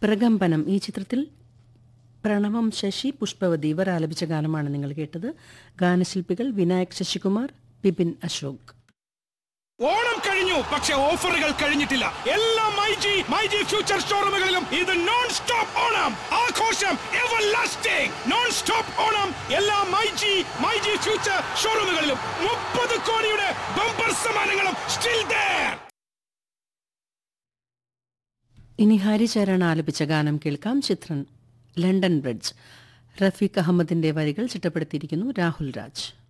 പ്രകമ്പനം ഈ ചിത്രത്തിൽ പ്രണവം ശശി പുഷ്പവതി ഇവർ ആലപിച്ച ഗാനമാണ് നിങ്ങൾ കേട്ടത് ഗാനശില്പികൾ വിനായക് ശശികുമാർ ബിപിൻ അശോക് ഓണം കഴിഞ്ഞു പക്ഷെ ഓഫറുകൾ കഴിഞ്ഞിട്ടില്ല എല്ലാ മൈജി മൈജി ഫ്യൂച്ചർ ഷോറൂമുകളിലും ഇത് നോൺ സ്റ്റോപ്പ് ഓണം ആഘോഷം everlasting non stop Onam എല്ലാ മൈജി മൈജി ഫ്യൂച്ചർ ഷോറൂമുകളിലും മുപ്പത് കോടിയുടെ ബമ്പർ സമ്മാനങ്ങളും സ്റ്റിൽ there ഇനി ഹരിചരൺ ആലപിച്ച ഗാനം കേൾക്കാം ചിത്രം ലണ്ടൻ ബ്രിഡ്ജ് റഫീഖ് അഹമ്മദിന്റെ വരികൾ ചിട്ടപ്പെടുത്തിയിരിക്കുന്നു രാഹുൽ രാജ്